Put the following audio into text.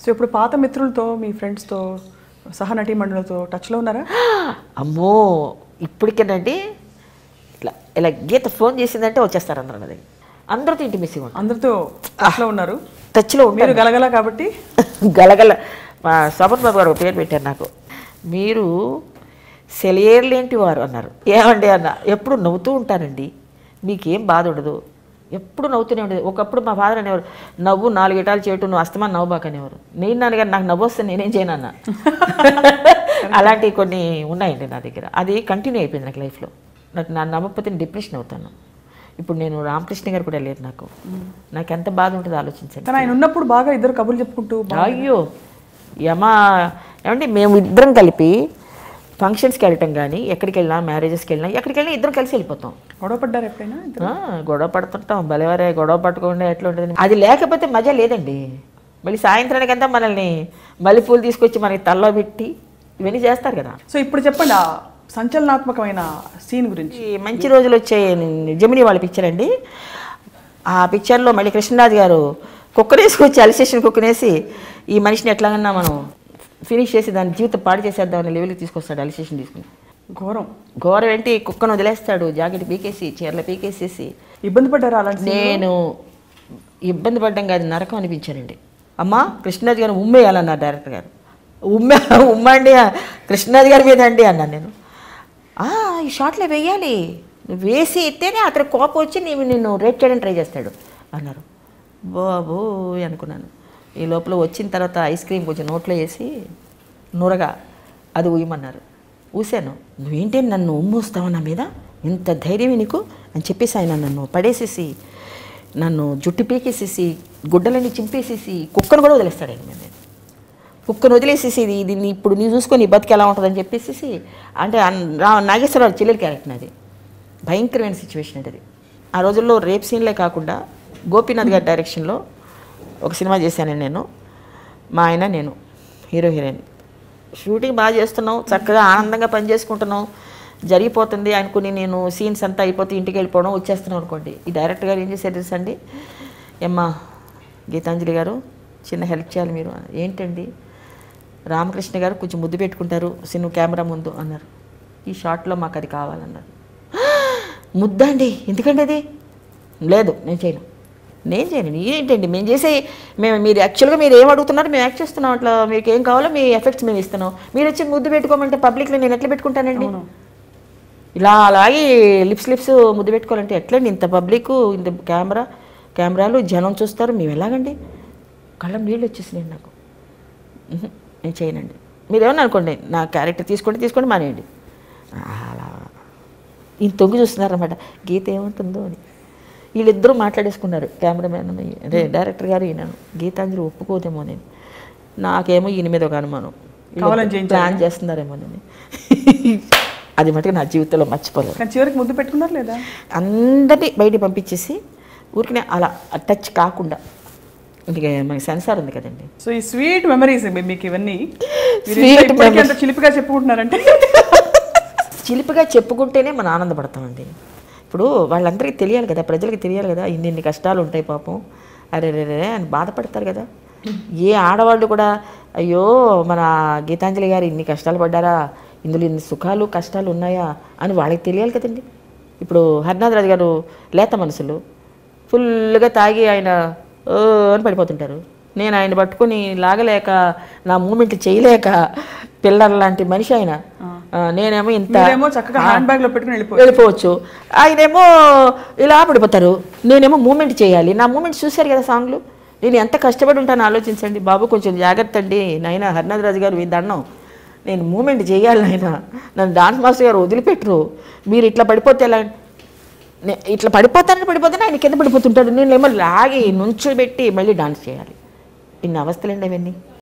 So ఇప్పుడు పాత మిత్రులతో మీ ఫ్రెండ్స్తో సహనటీమణులతో టచ్లో ఉన్నారా అమ్మో ఇప్పటికేనండి ఇట్లా ఇలా గీత ఫోన్ చేసిందంటే వచ్చేస్తారు అందరూ అది అందరితో ఇంటిమేసీగా ఉంటారు అందరితో టచ్లో ఉన్నారు టచ్లో ఉంటారు మీరు గలగల కాబట్టి గలగల మా శోభన్ బాబు గారు ఒక పేరు పెట్టారు నాకు మీరు సెలయేర్లేంటి వారు అన్నారు ఏమండి అన్న ఎప్పుడు నవ్వుతూ ఉంటారండి మీకేం బాధ ఉండదు ఎప్పుడు నవ్వుతూనే ఉండేది ఒకప్పుడు మా ఫాదర్ అనేవారు నవ్వు నాలుగు ఇటాలు చేయటం నువ్వు అస్తమా నవ్వుబాక అనేవారు నేను నాన్నగారు నాకు నవ్వు వస్తే నేనేం చేయను అన్న అలాంటివి కొన్ని ఉన్నాయండి నా దగ్గర అది కంటిన్యూ అయిపోయింది నాకు లైఫ్లో నాకు నా నవ్వకపోతే డిప్రెషన్ అవుతాను ఇప్పుడు నేను రామకృష్ణ గారు కూడా లేరు నాకు నాకు ఎంత బాధ ఉంటుంది ఆలోచించండి కానీ ఆయన ఉన్నప్పుడు బాగా ఇద్దరు కబుర్లు చెప్పుకుంటూ బా- అయ్యో యమా ఏమంటే మేము ఇద్దరం కలిపి ఫంక్షన్స్కి వెళ్ళటం కానీ ఎక్కడికి వెళ్ళినా మ్యారేజెస్కి వెళ్ళినా ఎక్కడికి వెళ్ళినా ఇద్దరం కలిసి వెళ్ళిపోతాం గొడవ పడ్డారు ఎప్పుడైనా ఇద్దరు? ఆ, గొడవ పడుతుంటాం భలేవరే గొడవ పట్టుకోండి ఎట్లా ఉంటుంది అది లేకపోతే మజా లేదండి మళ్ళీ సాయంత్రానికంతా మనల్ని మల్లెపూలు తీసుకొచ్చి మనకి తల్లో పెట్టి ఇవన్నీ చేస్తారు కదా సో ఇప్పుడు చెప్పండి ఆ సంచలనాత్మకమైన సీన్ గురించి ఈ మంచి రోజులు వచ్చే జమిని వాళ్ళ పిక్చర్ అండి ఆ పిక్చర్లో మళ్ళీ కృష్ణరాజు గారు కుక్కనేసుకొచ్చి అలిసేషన్ కుక్కనేసి ఈ మనిషిని ఎట్లాగన్నా మనం ఫినిష్ చేసి దాని జీవితం పాడు చేసేద్దామని లెవెల్కి తీసుకొస్తాడు అలిసేషన్ తీసుకుని ఘోరం ఘోరం ఏంటి కుక్కను వదిలేస్తాడు జాకెట్ పీకేసి చీరలు పీకేసేసి ఇబ్బంది పడ్డారు అలాంటి scene? నేను ఇబ్బంది పడ్డం కాదు నరకం అనిపించానండి అమ్మా కృష్ణరాజు గారు ఉమ్మేయాలన్నారు డైరెక్టర్ గారు ఉమ్మే ఉమ్మ అండి కృష్ణరాజు గారి మీద అండి అన్నాను నేను "ఆ, ఈ షాట్లో వేయాలి నువ్వు వేసి ఎత్తేనే అతను కోపం వచ్చి నీవు నిన్ను రేప్ చేయడానికి ట్రై చేస్తాడు అన్నారు బాబు అనుకున్నాను ఈ లోపల వచ్చిన తర్వాత ఐస్ క్రీమ్ కొంచెం నోట్లో వేసి నూరగా అది ఊయమన్నారు ఊసాను నువ్వేంటి నన్ను ఉమ్మూస్తావు నా మీద ఇంత ధైర్యం నీకు అని చెప్పేసి ఆయన నన్ను పడేసేసి నన్ను జుట్టు పీకేసేసి గుడ్డలన్నీ చింపేసేసి కుక్కను కూడా వదిలేస్తాడు ఆయన మీద కుక్కను వదిలేసేసి ఇది దీన్ని ఇప్పుడు నీ చూసుకొని నీ బతికి ఎలా ఉంటుందని చెప్పేసి అంటే అన్- రా- నాగేశ్వరరావు చెల్లెలి క్యారెక్టర్ అది భయంకరమైన సిచ్యువేషన్ అంటే అది ఆ రోజుల్లో రేప్ సీన్లే కాకుండా గోపీనాథ్ గారి డైరెక్షన్లో ఒక సినిమా చేశాను నేను మా ఆయన నేను హీరో హీరోయిన్ షూటింగ్ బాగా చేస్తున్నాం చక్కగా ఆనందంగా పని చేసుకుంటున్నాం జరిగిపోతుంది అనుకుని నేను సీన్స్ అంతా అయిపోతే ఇంటికి వెళ్ళిపోవడం వచ్చేస్తున్నాం అనుకోండి ఈ డైరెక్టర్ గారు ఏం చేశారు తెలుసా అండి ఏమ్మా గీతాంజలి గారు చిన్న హెల్ప్ చేయాలి మీరు ఏంటండి రామకృష్ణ గారు కొంచెం ముద్దు పెట్టుకుంటారు సినిమా కెమెరా ముందు అన్నారు ఈ షాట్లో మాకు అది కావాలన్నారు ముద్ద అండి ఎందుకండి అది లేదు నేను చేయను నేను చేయను ఏంటండి మేము చేసే మేము మీరు యాక్చువల్గా మీరు ఏం అడుగుతున్నారు మేము యాక్ట్ చేస్తున్నాం అట్లా మీకు ఏం కావాలో మీ ఎఫెక్ట్స్ మేము ఇస్తున్నాం మీరు వచ్చి ముద్దు పెట్టుకోమంటే పబ్లిక్లో నేను ఎట్లా పెట్టుకుంటానండి అవును. ఇలా అలాగే లిప్స్ లిప్స్ ముద్దు పెట్టుకోవాలంటే ఎట్లండి ఇంత పబ్లిక్ ఇంత కెమెరా కెమెరాలు జనం చూస్తారు మేము ఎలాగండి కళ్ళం నీళ్ళు వచ్చేసినాయి నాకు ఉహు, నేను చేయనండి మీరు ఏమన్నా అనుకోండి నా క్యారెక్టర్ తీసుకోండి తీసుకోండి మానేయండి అలా ఈయన తొంగి చూస్తున్నారన్నమాట గీత ఏముంటుందో అని వీళ్ళిద్దరూ మాట్లాడేసుకున్నారు కెమెరామెన్ అదే డైరెక్టర్ గారు ఈయన గీతాంజలి ఒప్పుకోదేమో నేను నాకేమో ఈయన మీద ఒక అనుమానం కావాలని చేయించాలి. ప్లాన్ చేస్తున్నారేమోనని అది మటుకు నా జీవితంలో మర్చిపోలేదు కానీ చివరికి ముద్దు పెట్టుకున్నారు లేదా అందరినీ బయటికి పంపించేసి ఊరికనే అలా టచ్ కాకుండా ఇంక మనకి సెన్సార్ ఉంది కదండి సో ఈ స్వీట్ మెమరీస్ మీకు ఇవన్నీ మీరు Sweet ఇంత ఇప్పటికీ memories. అంత చిలిపిగా చెప్పుకుంటున్నారంటే చిలిపిగా చెప్పుకుంటేనే మనం ఆనందపడతామండి ఇప్పుడు వాళ్ళందరికీ తెలియాలి కదా ప్రజలకి తెలియాలి కదా ఇన్ని ఇన్ని కష్టాలు ఉంటాయి పాపం అరే రే రే అని బాధపడతారు కదా ఏ ఆడవాళ్ళు కూడా అయ్యో మన గీతాంజలి గారు ఇన్ని కష్టాలు పడ్డారా ఇందులో ఇన్ని సుఖాలు కష్టాలు ఉన్నాయా అని వాళ్ళకి తెలియాలి కదండి ఇప్పుడు హరినాథ్ రాజు గారు లేత మనసులు ఫుల్గా తాగి ఆయన ఓ అని పడిపోతుంటారు నేను ఆయన పట్టుకొని లాగలేక నా మూమెంట్ చేయలేక పిల్లల లాంటి మనిషి ఆయన ఆ, నేనేమో ఇంత మీరేమో చక్కగా హ్యాండ్ బ్యాగ్ లో పెట్టుకుని వెళ్ళిపోయారు వెళ్ళిపోవచ్చు ఆయనేమో ఇలా పడిపోతారు నేనేమో మూమెంట్ చేయాలి నా మూమెంట్ చూశారు కదా సాంగ్లు నేను ఎంత కష్టపడి ఉంటాను ఆలోచించండి బాబు కొంచెం జాగ్రత్త అండి నాయన హరినాథ్ రాజు గారు ఈ దండం నేను మూమెంట్ చేయాలి నాయన నన్ను డాన్స్ మాస్టర్ గారు వదిలిపెట్టరు మీరు ఇట్లా పడిపోతే ఎలా నే- ఇట్లా పడిపోతానని పడిపోతాను ఆయన కింద పడిపోతుంటాడు నేను ఏమో లాగి నుంచోబెట్టి మళ్ళీ డాన్స్ చేయాలి ఇన్ని అవస్థలండి అవన్నీ